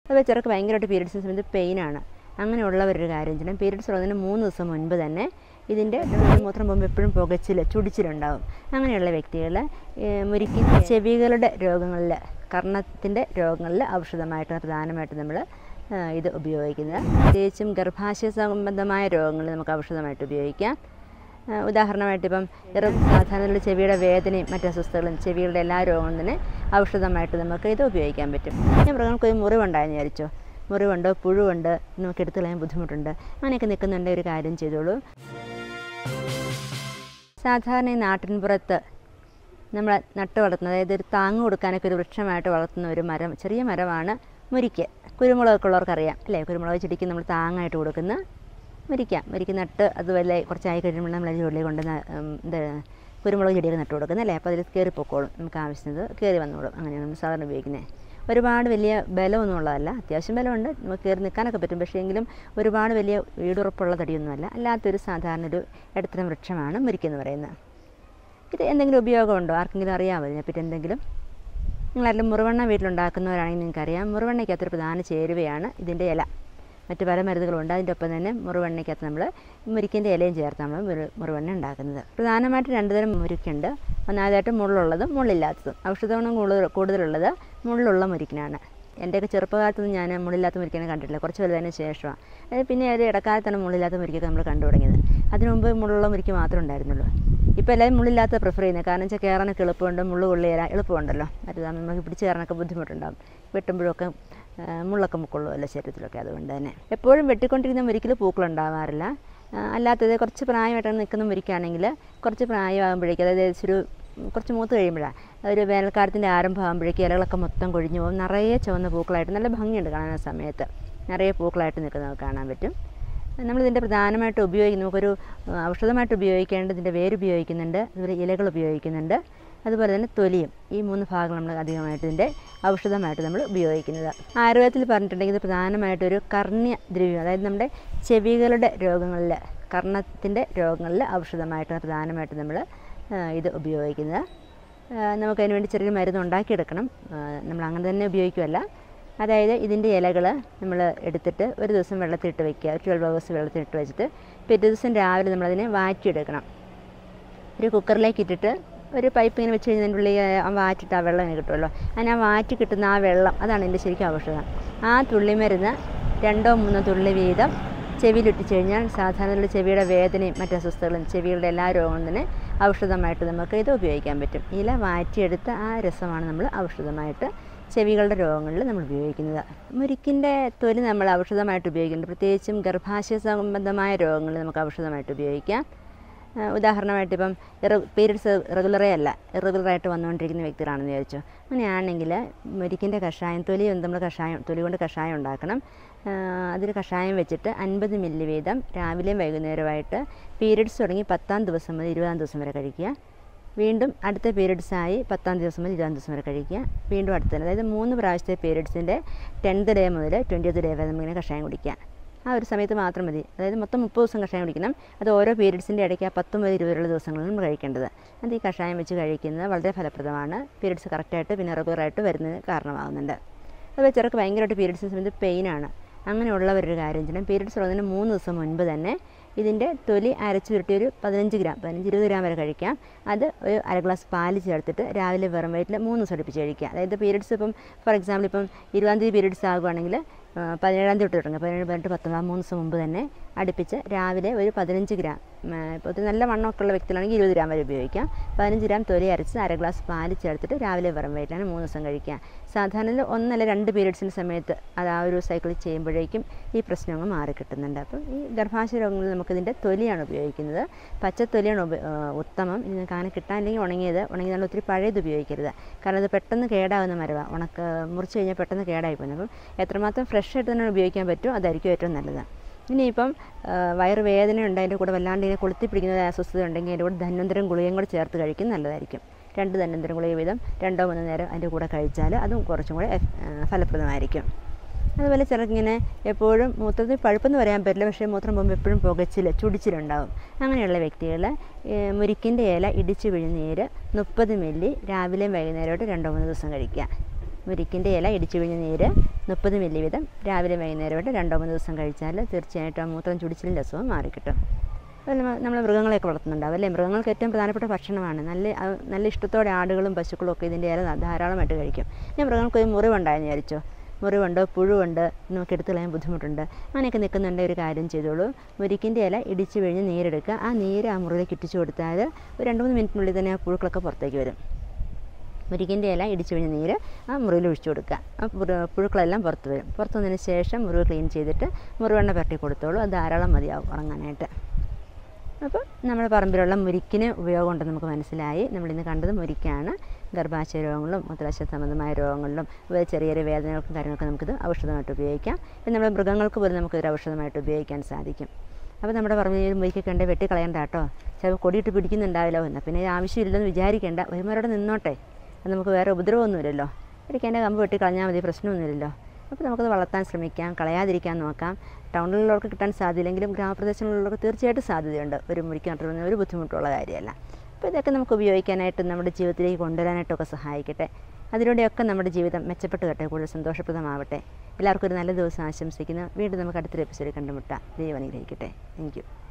അതുപോലെ ചിലർക്ക് ഭയങ്കരമായിട്ട് പീരീഡ്സിന് സമയത്ത് പെയിനാണ് അങ്ങനെയുള്ളവരൊരു കാര്യം ചെയ്യണം പീരീഡ്സ് ഉള്ളതിന് മൂന്ന് ദിവസം മുൻപ് തന്നെ ഇതിൻ്റെ മൂത്രം പോകുമ്പോൾ എപ്പോഴും പുകച്ചിൽ ചുടിച്ചിലുണ്ടാവും അങ്ങനെയുള്ള വ്യക്തികൾ മുരിക്കി ചെവികളുടെ രോഗങ്ങളിൽ കർണത്തിൻ്റെ രോഗങ്ങളിൽ ഔഷധമായിട്ട് പ്രധാനമായിട്ട് നമ്മൾ ഇത് ഉപയോഗിക്കുന്നത് പ്രത്യേകിച്ചും ഗർഭാശയ സംബന്ധമായ രോഗങ്ങളിൽ നമുക്ക് ഔഷധമായിട്ട് ഉപയോഗിക്കാം ആ, ഉദാഹരണമായിട്ട് ഇപ്പം ഇറ- സാധാരണ ചെവിയുടെ വേദനയും മറ്റ് അസ്വസ്ഥതകളും ചെവികളുടെ എല്ലാ രോഗങ്ങളും തന്നെ ഔഷധമായിട്ട് നമുക്ക് ഇത് ഉപയോഗിക്കാൻ പറ്റും പിന്നെ മൃഗങ്ങൾക്ക് ഒരു മുറിവുണ്ടായെന്ന് വിചാരിച്ചോ മുറിവുണ്ട് പുഴുവുണ്ട് നമുക്ക് എടുത്തു കളയാൻ ബുദ്ധിമുട്ടുണ്ട് അങ്ങനെയൊക്കെ നിൽക്കുന്നുണ്ട് ഒരു കാര്യം ചെയ്തോളൂ സാധാരണ ഈ നാട്ടിൻപുറത്ത് നമ്മൾ നട്ട് വളർത്തുന്നത് അതായത് ഒരു താങ്ങ് കൊടുക്കാനൊക്കെ ഒരു വൃക്ഷമായിട്ട് വളർത്തുന്ന ഒരു മരം ചെറിയ മരമാണ് മുരിക്ക് കുരുമുളകൊക്കെ ഉള്ളവർക്കറിയാം അല്ലേ കുരുമുളക് ചെടിക്ക് നമ്മൾ താങ്ങായിട്ട് കൊടുക്കുന്ന മുരിക്കാം മുരിക്ക് നട്ട് അത് വല്ല കുറച്ചായി കഴിയുമ്പോൾ നമ്മൾ അതിൻ്റെ ഉള്ളിൽ കൊണ്ട് ന- ഉം, എന്താ കുരുമുളക് ചെടിയൊക്കെ നട്ട് കൊടുക്കുന്നത് അല്ലേ അപ്പോൾ അതിൽ കയറി പൊക്കോളും നമുക്ക് ആവശ്യത്തിന് കയറി വന്നോളും അങ്ങനെയാണ് നമ്മൾ സാധാരണ ഉപയോഗിക്കുന്നത് ഒരുപാട് വലിയ ബലമൊന്നും ഉള്ളതല്ല അത്യാവശ്യം ബലമുണ്ട് നമുക്ക് കയറി നിൽക്കാനൊക്കെ പറ്റും പക്ഷേ എങ്കിലും ഒരുപാട് വലിയ വീടുറപ്പുള്ള തടിയൊന്നുമല്ല അല്ലാത്തൊരു സാധാരണ ഒരു ഇടത്തരം വൃക്ഷമാണ് മുരിക്കെന്ന് പറയുന്നത് ഇത് എന്തെങ്കിലും ഉപയോഗമുണ്ടോ ആർക്കെങ്കിലും അറിയാമോ ഇതിനെപ്പറ്റി എന്തെങ്കിലും നിങ്ങളാരെങ്കിലും മുറിവെണ്ണ വീട്ടിലുണ്ടാക്കുന്നവരാണെങ്കിൽ നിങ്ങൾക്കറിയാം മുറിവെണ്ണയ്ക്കകത്തൊരു പ്രധാന ചേരുവയാണ് ഇതിൻ്റെ ഇല മറ്റ് പല മരുന്നുകളുണ്ട് അതിൻ്റെ ഒപ്പം തന്നെ മുറിവെണ്ണയ്ക്കകത്ത് നമ്മൾ മുരിക്കിൻ്റെ ഇലയും ചേർത്ത് നമ്മൾ മുറി- മുറിവെണ്ണ ഉണ്ടാക്കുന്നത് പ്രധാനമായിട്ട് രണ്ട് തരം മുരിക്കുണ്ട് ഒന്നാമതായിട്ട് മുള്ളുള്ളതും മുള്ളില്ലാത്തതും ഔഷധഗുണം കൂടുതൽ കൂടുതലുള്ളത് മുള്ളുള്ള മുരിക്കിനാണ് എൻ്റെയൊക്കെ ചെറുപ്പകാലത്തൊന്നും ഞാൻ മുള്ളില്ലാത്ത മുരിക്കിനെ കണ്ടിട്ടില്ല കുറച്ച് വലുതിന് ശേഷമാണ് അത് പിന്നെ ഒരു ഇടക്കാലത്താണ് മുള്ളില്ലാത്ത മുരിക്കൊക്കെ നമ്മൾ കണ്ടു തുടങ്ങിയത് അതിനു മുമ്പ് മുള്ളുള്ള മുരിക്ക് മാത്രമേ ഉണ്ടായിരുന്നുള്ളൂ ഇപ്പോൾ എല്ലാവരും മുള്ളില്ലാത്ത പ്രിഫർ ചെയ്യുന്നത് കാരണം വെച്ചാൽ കയറാനൊക്കെ എളുപ്പമുണ്ട് മുള്ളു കൊള്ളിയേരാൻ എളുപ്പമുണ്ടല്ലോ മറ്റേത് നമുക്ക് പിടിച്ച് കയറാനൊക്കെ ബുദ്ധിമുട്ടുണ്ടാകും വെട്ടുമ്പോഴൊക്കെ ആ, മുള്ളൊക്കെ മുക്കൊള്ളുമല്ലോ ശരീരത്തിലൊക്കെ അതുകൊണ്ട് തന്നെ എപ്പോഴും വെട്ടിക്കൊണ്ടിരിക്കുന്ന മുരിക്കിൽ പൂക്കളുണ്ടാവാറില്ല ആ, അല്ലാത്തത് കുറച്ച് പ്രായമായിട്ടാണ് നിൽക്കുന്ന മുരിക്കാണെങ്കിൽ കുറച്ച് പ്രായമാകുമ്പോഴേക്കും അതായത് ഏകദേശം ഒരു കുറച്ച് മൂത്ത് കഴിയുമ്പോഴാണ് ഒരു വേനൽക്കാലത്തിൻ്റെ ആരംഭമാകുമ്പോഴേക്കും ഇലകളൊക്കെ മൊത്തം കൊഴിഞ്ഞു പോകും നിറയെ ചുവന്ന പൂക്കളായിട്ട് നല്ല ഭംഗിയുണ്ട് കാണാൻ ആ സമയത്ത് നിറയെ പൂക്കളായിട്ട് നിൽക്കുന്നത് കാണാൻ പറ്റും നമ്മളിതിൻ്റെ പ്രധാനമായിട്ട് ഉപയോഗിക്കുന്ന നമുക്കൊരു ആ, ഔഷധമായിട്ട് ഉപയോഗിക്കേണ്ടത് ഇതിൻ്റെ വേര് ഉപയോഗിക്കുന്നുണ്ട് അതുപോലെ ഇലകൾ ഉപയോഗിക്കുന്നുണ്ട് അതുപോലെ തന്നെ തൊലിയും ഈ മൂന്ന് ഭാഗങ്ങൾ നമ്മൾ അധികമായിട്ട് ഇതിൻ്റെ ഔഷധമായിട്ട് നമ്മൾ ഉപയോഗിക്കുന്നത് ആയുർവേദത്തിൽ പറഞ്ഞിട്ടുണ്ടെങ്കിൽ ഇത് പ്രധാനമായിട്ടൊരു കർണ്യ ദ്രവ്യം അതായത് നമ്മുടെ ചെവികളുടെ രോഗങ്ങളിൽ കർണത്തിൻ്റെ രോഗങ്ങളിൽ ഔഷധമായിട്ട് പ്രധാനമായിട്ട് നമ്മൾ ഇത് ഉപയോഗിക്കുന്നത് ആ, നമുക്കതിന് വേണ്ടി ചെറിയൊരു മരുന്ന് ഉണ്ടാക്കിയെടുക്കണം ആ, നമ്മൾ അങ്ങനെ തന്നെ ഉപയോഗിക്കുമല്ല അതായത് ഇതിൻ്റെ ഇലകൾ നമ്മൾ എടുത്തിട്ട് ഒരു ദിവസം വെള്ളത്തിലിട്ട് വെക്കുക ഒരു ട്വൽവ് ഹവേഴ്സ് വെള്ളത്തിലിട്ട് വെച്ചിട്ട് പിറ്റേ ദിവസം രാവിലെ നമ്മളതിനെ വാറ്റിയെടുക്കണം ഒരു കുക്കറിലേക്ക് ഇട്ടിട്ട് ഒരു പൈപ്പ് ഇങ്ങനെ വെച്ച് കഴിഞ്ഞാൽ അതിൻ്റെ ഉള്ളിൽ ആ വാറ്റിട്ട് ആ വെള്ളം ഇങ്ങനെ കിട്ടുമല്ലോ അങ്ങനെ ആ വാറ്റി കിട്ടുന്ന ആ വെള്ളം അതാണ് എൻ്റെ ശരിക്കും ഔഷധം ആ തുള്ളി മരുന്ന് രണ്ടോ മൂന്നോ തുള്ളി വീതം ചെവിയിലിട്ടിച്ച് കഴിഞ്ഞാൽ സാധാരണ ചെവിയുടെ വേദനയും മറ്റ് അസ്വസ്ഥതകളും ചെവികളുടെ എല്ലാ രോഗങ്ങളും തന്നെ ഔഷധമായിട്ട് നമുക്ക് ഇത് ഉപയോഗിക്കാൻ പറ്റും ഇല വാറ്റിയെടുത്ത ആ രസമാണ് നമ്മൾ ഔഷധമായിട്ട് ചെവികളുടെ രോഗങ്ങളിൽ നമ്മൾ ഉപയോഗിക്കുന്നത് മുരിക്കിൻ്റെ തൊലി നമ്മൾ ഔഷധമായിട്ട് ഉപയോഗിക്കുന്നുണ്ട് പ്രത്യേകിച്ചും ഗർഭാശയ സംബന്ധമായ രോഗങ്ങളിൽ നമുക്ക് ഔഷധമായിട്ട് ഉപയോഗിക്കാം ആ, ഉദാഹരണമായിട്ട് ഇപ്പം പീരീഡ്സ് റെഗുലറേ അല്ല ഇറഗുലറായിട്ട് വന്നുകൊണ്ടിരിക്കുന്ന വ്യക്തികളാണെന്ന് വിചാരിച്ചു അങ്ങനെയാണെങ്കിൽ മുരിക്കിൻ്റെ കഷായം തൊലി കൊണ്ട് നമ്മൾ കഷായം തൊലി കൊണ്ട് കഷായം ഉണ്ടാക്കണം ആ, അതിൽ കഷായം വെച്ചിട്ട് അൻപത് മില്ലി വീതം രാവിലെയും വൈകുന്നേരമായിട്ട് പീരീഡ്സ് തുടങ്ങി പത്താം ദിവസം മുതൽ ഇരുപതാം ദിവസം വരെ കഴിക്കുക വീണ്ടും അടുത്ത പീരീഡ്സ് ആയി പത്താം ദിവസം മുതൽ ഇരുപതാം ദിവസം വരെ കഴിക്കുക വീണ്ടും അടുത്ത അതായത് മൂന്ന് പ്രാവശ്യത്തെ പീരീഡ്സിൻ്റെ ടെൻത്ത് ഡേ മുതൽ ട്വൻറ്റിയത്ത് ഡേ വരെ നമ്മളിങ്ങനെ കഷായം കുടിക്കുക ആ ഒരു സമയത്ത് മാത്രം മതി അതായത് മൊത്തം മുപ്പത് ദിവസം കഷായം കുടിക്കണം അത് ഓരോ പീരീഡ്സിൻ്റെ ഇടയ്ക്ക് ആ പത്ത് മുതൽ ഇരുപതുള്ള ദിവസങ്ങളിൽ നമ്മൾ കഴിക്കേണ്ടത് അത് ഈ കഷായം വെച്ച് കഴിക്കുന്നത് വളരെ ഫലപ്രദമാണ് പീരീഡ്സ് കറക്റ്റായിട്ട് പിന്നെ റെഗുലറായിട്ട് വരുന്നതിന് കാരണമാകുന്നുണ്ട് അതുപോലെ ചിലർക്ക് ഭയങ്കരമായിട്ട് പീരീഡ്സിന് സമയത്ത് പെയിനാണ് അങ്ങനെയുള്ളവരൊരു കാര്യം ചെയ്യണം പീരീഡ്സ് ഉള്ളതിന് മൂന്ന് ദിവസം മുൻപ് തന്നെ ഇതിൻ്റെ തൊലി അരച്ച് ചുരുട്ടി ഒരു പതിനഞ്ച് ഗ്രാം പതിനഞ്ച് ഇരുപത് ഗ്രാം വരെ കഴിക്കാം അത് ഒരു അര ഗ്ലാസ് പാല് ചേർത്തിട്ട് രാവിലെ വെറും വയറ്റിൽ മൂന്ന് ദിവസം അടുപ്പിച്ച് കഴിക്കുക അതായത് പീരീഡ്സ് ഇപ്പം ഫോർ എക്സാമ്പിൾ ഇപ്പം ഇരുപതാം തീയതി പീരീഡ്സ് ആകുവാണെങ്കിൽ ആ, പതിനേഴാം തീയതി തൊട്ട് തുടങ്ങുക പതിനേഴ് പതിനെട്ട് പത്തൊമ്പതാം മൂന്ന് ദിവസം മുമ്പ് തന്നെ അടുപ്പിച്ച് രാവിലെ ഒരു പതിനഞ്ച് ഗ്രാം ഇപ്പോൾ ഒരു നല്ല വണ്ണമൊക്കെ ഉള്ള വ്യക്തികളാണെങ്കിൽ ഇരുപത് ഗ്രാം വരെ ഉപയോഗിക്കാം പതിനഞ്ച് ഗ്രാം തൊലി അരച്ച് അര ഗ്ലാസ് പാല് ചേർത്തിട്ട് രാവിലെ വെറും വയറ്റിലാണ് മൂന്ന് ദിവസം കഴിക്കുക സാധാരണ ഒന്നല്ല രണ്ട് പീരീഡ്സിൻ്റെ സമയത്ത് അത് ആ ഒരു സൈക്കിൾ ചെയ്യുമ്പോഴേക്കും ഈ പ്രശ്നം അങ്ങ് മാറി കിട്ടുന്നുണ്ട് അപ്പം ഈ ഗർഭാശയ രോഗങ്ങളിൽ നമുക്കിതിൻ്റെ തൊലിയാണ് ഉപയോഗിക്കുന്നത് പച്ചത്തൊലിയാണ് ഉപ ആ, ഉത്തമം ഇനി നിങ്ങൾക്ക് അങ്ങനെ കിട്ടാനില്ലെങ്കിൽ ഉണങ്ങിയത് ഉണങ്ങി നല്ല ഒത്തിരി പഴയത് ഉപയോഗിക്കരുത് കാരണം അത് പെട്ടെന്ന് കേടാവുന്ന മരമാണ് ഉണക്ക മുറിച്ച് കഴിഞ്ഞാൽ പെട്ടെന്ന് കേടായി പോകുന്നത് അപ്പം എത്രമാത്രം ഫ്രഷ് ആയിട്ട് തന്നെ ഉപയോഗിക്കാൻ പറ്റുമോ അതായിരിക്കും ഏറ്റവും നല്ലത് ഇനിയിപ്പം ആ, വയറുവേദന ഉണ്ട് അതിൻ്റെ കൂടെ വല്ലാണ്ട് ഇങ്ങനെ കൊളുത്തി പിടിക്കുന്ന അസ്വസ്ഥത ഉണ്ടെങ്കിൽ അതിൻ്റെ കൂടെ ധന്വന്തരം ഗുളികയും കൂടെ ചേർത്ത് കഴിക്കുന്നത് നല്ലതായിരിക്കും രണ്ട് ധന്വന്തരം ഗുളിക വീതം രണ്ടോ മൂന്നോ നേരം അതിൻ്റെ കൂടെ കഴിച്ചാൽ അതും കുറച്ചും കൂടെ എഫ്- ആ, ഫലപ്രദമായിരിക്കും അതുപോലെ ചിലർക്കിങ്ങനെ എപ്പോഴും മൂത്രത്തിൽ പഴുപ്പെന്ന് പറയാൻ പറ്റില്ല പക്ഷേ മൂത്രം പോകുമ്പോൾ എപ്പോഴും പുകച്ചിൽ ചുടിച്ചിലുണ്ടാവും അങ്ങനെയുള്ള വ്യക്തികൾ മുരിക്കിൻ്റെ ഇല ഇടിച്ച് പിഴിഞ്ഞ് നീര് മുപ്പത് മില്ലി രാവിലെയും വൈകുന്നേരമായിട്ട് രണ്ടോ മൂന്ന് ദിവസം കഴിക്കുക മുരിക്കിൻ്റെ ഇല ഇടിച്ചു പിഴിഞ്ഞ നീര് മുപ്പത് മില്ലി വീതം രാവിലെ വൈകുന്നേരമായിട്ട് രണ്ടോ മൂന്ന് ദിവസം കഴിച്ചാൽ തീർച്ചയായിട്ടും ആ മൂത്രം ചുടിച്ചിലിൻ്റെ അസുഖം മാറിക്കിട്ടും അതുപോലെ നമ്മ- നമ്മൾ മൃഗങ്ങളെയൊക്കെ വളർത്തുന്നുണ്ടാവും അല്ലേ മൃഗങ്ങൾക്ക് ഏറ്റവും പ്രധാനപ്പെട്ട ഭക്ഷണമാണ് നല്ല അത് നല്ല ഇഷ്ടത്തോടെ ആടുകളും പശുക്കളും ഒക്കെ ഇതിൻ്റെ ഇല ധാരാളമായിട്ട് കഴിക്കും ഞാൻ മൃഗങ്ങൾക്ക് ഒരു മുറിവുണ്ടായെന്ന് വിചാരിച്ചോ മുറിവുണ്ട് പുഴുവുണ്ട് നമുക്ക് എടുത്തു കളയാൻ ബുദ്ധിമുട്ടുണ്ട് അങ്ങനെയൊക്കെ നിൽക്കുന്നുണ്ട് ഒരു കാര്യം ചെയ്തോളൂ മുരിക്കിൻ്റെ ഇല ഇടിച്ച് പിഴിഞ്ഞ് നീരെടുക്കുക ആ നീര് ആ മുറിയിലേക്ക് ഇട്ടിച്ചു കൊടുത്താൽ ഒരു രണ്ട് മൂന്ന് മിനിറ്റിനുള്ളിൽ തന്നെ ആ പുഴുക്കളൊക്കെ പുറത്തേക്ക് വരും മുരിക്കിൻ്റെ ഇല ഇടിച്ചു പിഴിഞ്ഞ നീര് ആ മുറിയിൽ ഒഴിച്ചു കൊടുക്കുക ആ പുഴു- പുഴുക്കളെല്ലാം പുറത്ത് വരും പുറത്ത് വന്നതിന് ശേഷം മുറിവ് ക്ലീൻ ചെയ്തിട്ട് മുറിവെണ്ണ പുരട്ടി കൊടുത്തോളൂ അത് ധാരാളം മതിയാവും ഉറങ്ങാനായിട്ട് അപ്പോൾ നമ്മുടെ പറമ്പിലുള്ള മുരിക്കിന് ഉപയോഗമുണ്ടെന്ന് നമുക്ക് മനസ്സിലായി നമ്മളിന്ന് കണ്ടത് മുരിക്കാണ് ഗർഭാശയ രോഗങ്ങളിലും മൂത്രാശയ സംബന്ധമായ രോഗങ്ങളിലും അതുപോലെ ചെറിയ ചെറിയ വേദനകൾക്കും കാര്യങ്ങൾക്കും നമുക്കിത് ഔഷധമായിട്ട് ഉപയോഗിക്കാം പിന്നെ നമ്മുടെ മൃഗങ്ങൾക്ക് പോലും നമുക്കിതൊരു ഔഷധമായിട്ട് ഉപയോഗിക്കാൻ സാധിക്കും അപ്പോൾ നമ്മുടെ പറമ്പിൽ ഒരു മുരിക്കൊക്കെ ഉണ്ട് വെട്ടി കളയണ്ട കേട്ടോ ചിലപ്പോൾ കൊടിയിട്ട് പിടിക്കുന്നുണ്ടാവില്ല എന്നാൽ പിന്നെ ഇത് ആവശ്യമില്ലെന്ന് വിചാരിക്കേണ്ട ഒരുമാരോടെ നിന്നോട്ടെ അത് നമുക്ക് വേറെ ഉപദ്രവമൊന്നുമില്ലല്ലോ ഇടയ്ക്ക് എൻ്റെ കമ്പ് വെട്ടി കളഞ്ഞാൽ മതി പ്രശ്നമൊന്നുമില്ലല്ലോ അപ്പോൾ നമുക്കത് വളർത്താൻ ശ്രമിക്കാം കളയാതിരിക്കാൻ നോക്കാം ടൗണിലുള്ളവർക്ക് കിട്ടാൻ സാധ്യതയില്ലെങ്കിലും ഗ്രാമപ്രദേശങ്ങളിലുള്ളവർക്ക് തീർച്ചയായിട്ടും സാധ്യതയുണ്ട് ഒരു മുറിക്ക് നട്ടുവരുന്ന ഒരു ബുദ്ധിമുട്ടുള്ള കാര്യമല്ല അപ്പോൾ ഇതൊക്കെ നമുക്ക് ഉപയോഗിക്കാനായിട്ട് നമ്മുടെ ജീവിതത്തിലേക്ക് കൊണ്ടുവരാനായിട്ടൊക്കെ സഹായിക്കട്ടെ അതിലൂടെയൊക്കെ നമ്മുടെ ജീവിതം മെച്ചപ്പെട്ട് കേട്ടെ കൂടുതൽ സന്തോഷപ്രദമാവട്ടെ എല്ലാവർക്കും ഒരു നല്ല ദിവസം ആശംസിക്കുന്നു വീണ്ടും നമുക്ക് അടുത്തൊരു എപ്പിസോഡിൽ കണ്ടുമുട്ടാം ദൈവം അനുഗ്രഹിക്കട്ടെ താങ്ക് യു